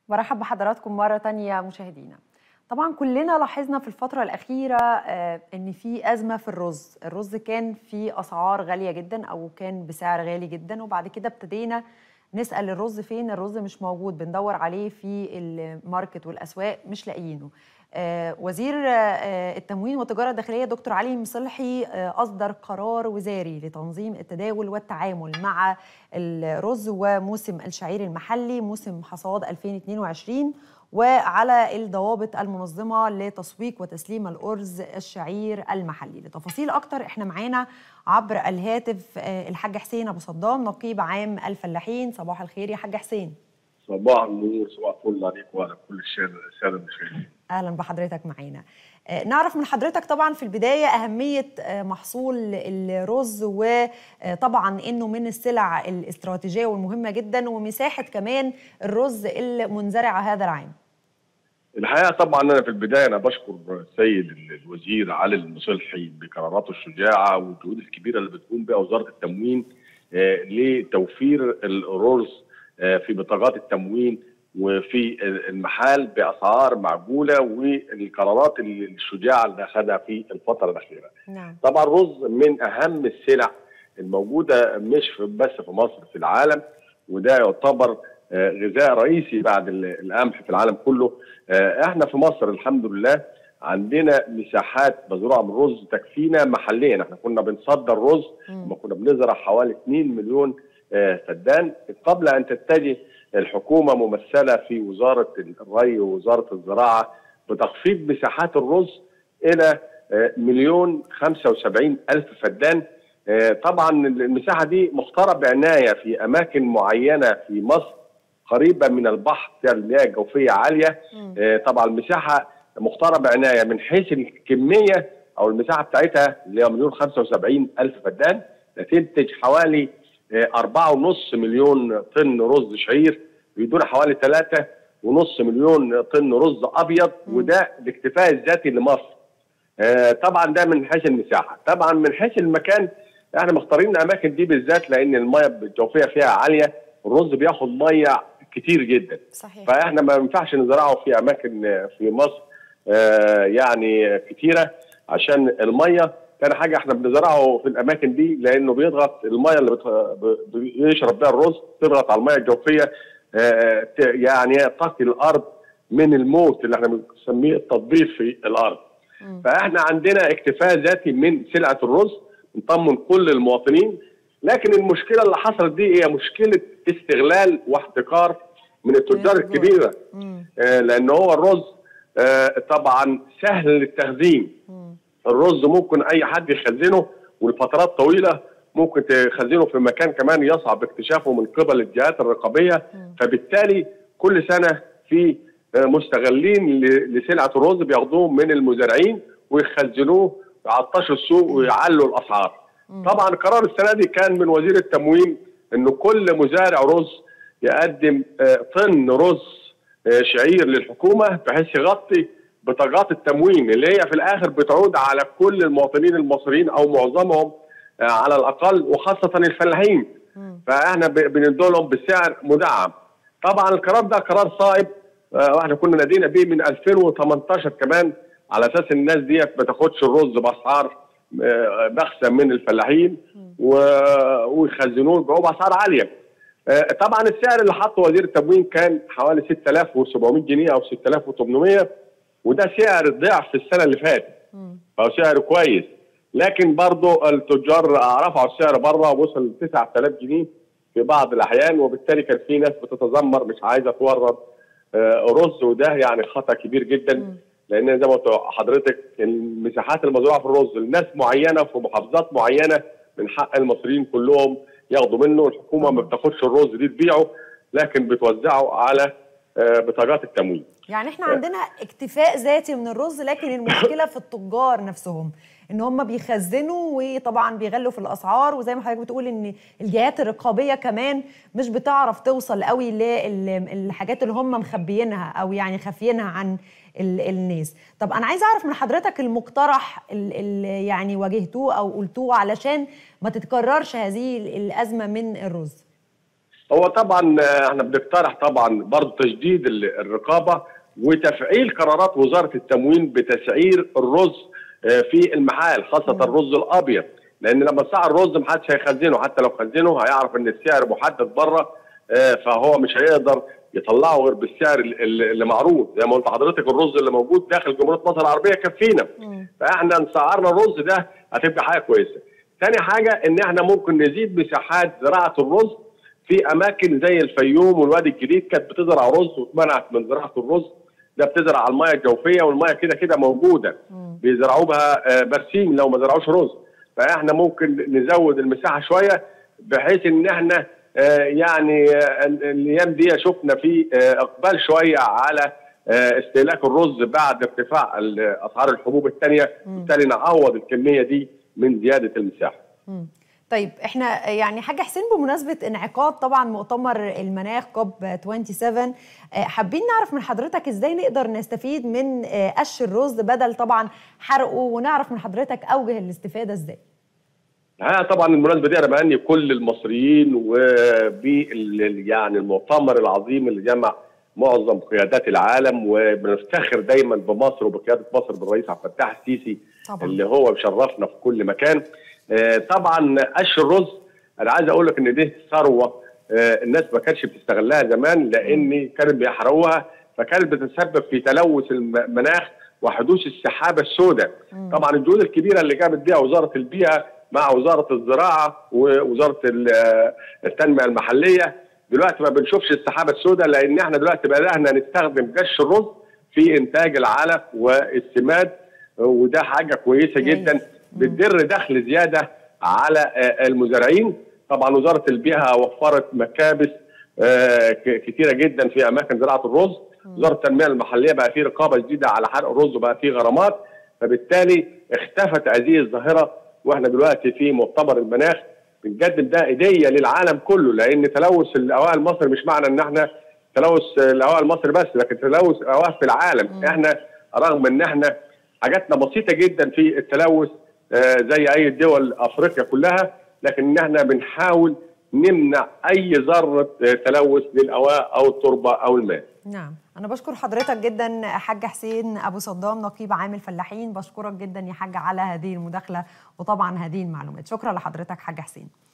برحب بحضراتكم مرة تانية مشاهدينا طبعا كلنا لاحظنا في الفترة الأخيرة آه، إن في أزمة في الرز الرز كان في أسعار غالية جدا أو كان بسعر غالي جدا وبعد كده ابتدينا نسأل الرز فين الرز مش موجود بندور عليه في الماركت والأسواق مش لاقيينه آه، وزير آه، التموين والتجارة الداخلية دكتور علي مصلحي آه، أصدر قرار وزاري لتنظيم التداول والتعامل مع الرز وموسم الشعير المحلي موسم حصاد 2022 وعلى الضوابط المنظمة لتسويق وتسليم الأرز الشعير المحلي لتفاصيل أكتر إحنا معانا عبر الهاتف الحاج حسين أبو صدام نقيب عام الفلاحين صباح الخير يا حاج حسين صباح النور صباح الفل عليك وعلى كل الساده المشاهدين اهلا بحضرتك معانا نعرف من حضرتك طبعا في البدايه اهميه محصول الرز وطبعا انه من السلع الاستراتيجيه والمهمه جدا ومساحه كمان الرز المنزرعه هذا العام. الحقيقه طبعا انا في البدايه انا بشكر السيد الوزير علي المصلحي بقراراته الشجاعه والجهود الكبيره اللي بتقوم بها وزاره التموين لتوفير الرز في بطاقات التموين وفي المحال باسعار معقوله والقرارات الشجاعه اللي اخذها في الفتره الاخيره. نعم. طبعا الرز من اهم السلع الموجوده مش بس في مصر في العالم وده يعتبر غذاء رئيسي بعد القمح في العالم كله. احنا في مصر الحمد لله عندنا مساحات مزروعه من الرز تكفينا محليا، احنا كنا بنصدر رز لما كنا بنزرع حوالي 2 مليون فدان قبل ان تتجه الحكومه ممثله في وزاره الري ووزاره الزراعه بتخفيض مساحات الرز الى مليون 75 الف فدان طبعا المساحه دي مختاره بعنايه في اماكن معينه في مصر قريبه من البحر فيها المياه الجوفيه عاليه طبعا المساحه مختاره بعنايه من حيث الكميه او المساحه بتاعتها اللي هي مليون 75 الف فدان تنتج حوالي أربعة ونص مليون طن رز شعير بيدور حوالي ثلاثة ونص مليون طن رز أبيض وده الاكتفاء الذاتي لمصر آه طبعا ده من حيث المساحة طبعا من حيث المكان احنا مختارين الأماكن دي بالذات لأن المياه الجوفية فيها عالية الرز بياخد مية كتير جدا صحيح. فاحنا ما ينفعش نزرعه في أماكن في مصر آه يعني كتيرة عشان المية تاني حاجه احنا بنزرعه في الاماكن دي لانه بيضغط الميه اللي بت... بيشرب بيها الرز تضغط على الميه الجوفيه اه يعني تقي الارض من الموت اللي احنا بنسميه التطبيق في الارض. م. فاحنا عندنا اكتفاء ذاتي من سلعه الرز نطمن كل المواطنين لكن المشكله اللي حصلت دي هي مشكله استغلال واحتكار من التجار الكبيره اه لان هو الرز اه طبعا سهل للتخزين الرز ممكن اي حد يخزنه ولفترات طويله ممكن تخزنه في مكان كمان يصعب اكتشافه من قبل الجهات الرقابيه فبالتالي كل سنه في مستغلين لسلعه الرز بياخدوه من المزارعين ويخزنوه يعطشوا السوق ويعلوا الاسعار. طبعا قرار السنه دي كان من وزير التموين انه كل مزارع رز يقدم طن رز شعير للحكومه بحيث يغطي بطاقات التموين اللي هي في الاخر بتعود على كل المواطنين المصريين او معظمهم على الاقل وخاصه الفلاحين فاحنا بندولهم بسعر مدعم طبعا القرار ده قرار صائب واحنا كنا نادينا بيه من 2018 كمان على اساس الناس ديت ما تاخدش الرز باسعار بخسه من الفلاحين ويخزنوه يبيعوه باسعار عاليه طبعا السعر اللي حطه وزير التموين كان حوالي 6700 جنيه او 6800 وده سعر ضعف السنه اللي فاتت فهو سعر كويس لكن برضه التجار رفعوا السعر بره وصل ل 9000 جنيه في بعض الاحيان وبالتالي كان في ناس بتتذمر مش عايزه تورد رز وده يعني خطا كبير جدا لان زي ما قلت حضرتك المساحات المزروعه في الرز لناس معينه في محافظات معينه من حق المصريين كلهم ياخدوا منه الحكومه ما بتاخدش الرز دي تبيعه لكن بتوزعه على بطاقات التموين يعني احنا عندنا اكتفاء ذاتي من الرز لكن المشكله في التجار نفسهم ان هم بيخزنوا وطبعا بيغلوا في الاسعار وزي ما حضرتك بتقول ان الجهات الرقابيه كمان مش بتعرف توصل قوي للحاجات اللي هم مخبيينها او يعني خافيينها عن الناس طب انا عايزه اعرف من حضرتك المقترح اللي يعني واجهتوه او قلتوه علشان ما تتكررش هذه الازمه من الرز هو طبعا احنا بنقترح طبعا برضه تشديد الرقابه وتفعيل قرارات وزاره التموين بتسعير الرز في المحال خاصه الرز الابيض لان لما تسعر الرز محدش هيخزنه حتى لو خزنه هيعرف ان السعر محدد بره فهو مش هيقدر يطلعه غير بالسعر اللي معروض زي ما قلت حضرتك الرز اللي موجود داخل جمهوريه مصر العربيه كفينا فاحنا سعرنا الرز ده هتبقى حاجه كويسه تاني حاجه ان احنا ممكن نزيد مساحات زراعه الرز في اماكن زي الفيوم والوادي الجديد كانت بتزرع رز واتمنعت من زراعه الرز ده بتزرع على الميه الجوفيه والميه كده كده موجوده بيزرعوا بها برسيم لو ما زرعوش رز فاحنا ممكن نزود المساحه شويه بحيث ان احنا يعني الايام دي شفنا في اقبال شويه على استهلاك الرز بعد ارتفاع اسعار الحبوب الثانيه بالتالي نعوض الكميه دي من زياده المساحه. طيب احنا يعني حاجه حسين بمناسبه انعقاد طبعا مؤتمر المناخ كوب 27 حابين نعرف من حضرتك ازاي نقدر نستفيد من قش الرز بدل طبعا حرقه ونعرف من حضرتك اوجه الاستفاده ازاي. ها طبعا المناسبه دي انا بهني كل المصريين وبال يعني المؤتمر العظيم اللي جمع معظم قيادات العالم وبنفتخر دايما بمصر وبقياده مصر بالرئيس عبد الفتاح السيسي طبعا. اللي هو مشرفنا في كل مكان آه طبعا قش الرز انا عايز اقول لك ان دي ثروه آه الناس ما كانتش بتستغلها زمان لان كانت بيحرقوها فكانت بتسبب في تلوث المناخ وحدوث السحابه السوداء طبعا الجهود الكبيره اللي قامت بها وزاره البيئه مع وزاره الزراعه ووزاره التنميه المحليه دلوقتي ما بنشوفش السحابه السوداء لان احنا دلوقتي بدانا نستخدم قش الرز في انتاج العلف والسماد وده حاجه كويسه جدا بتدر دخل زياده على المزارعين طبعا وزاره البيئه وفرت مكابس كثيره جدا في اماكن زراعه الرز وزاره التنميه المحليه بقى في رقابه جديده على حرق الرز وبقى في غرامات فبالتالي اختفت هذه الظاهره واحنا دلوقتي في مؤتمر المناخ بنقدم ده هديه للعالم كله لان تلوث الهواء المصري مش معنى ان احنا تلوث الهواء المصري بس لكن تلوث الهواء في العالم م. احنا رغم ان احنا حاجاتنا بسيطه جدا في التلوث آه زي اي دول افريقيا كلها لكن ان احنا بنحاول نمنع اي ذره تلوث للهواء او التربه او الماء نعم أنا بشكر حضرتك جدا حاج حسين أبو صدام نقيب عام الفلاحين بشكرك جدا يا حاج على هذه المداخلة وطبعا هذه المعلومات شكرا لحضرتك حاج حسين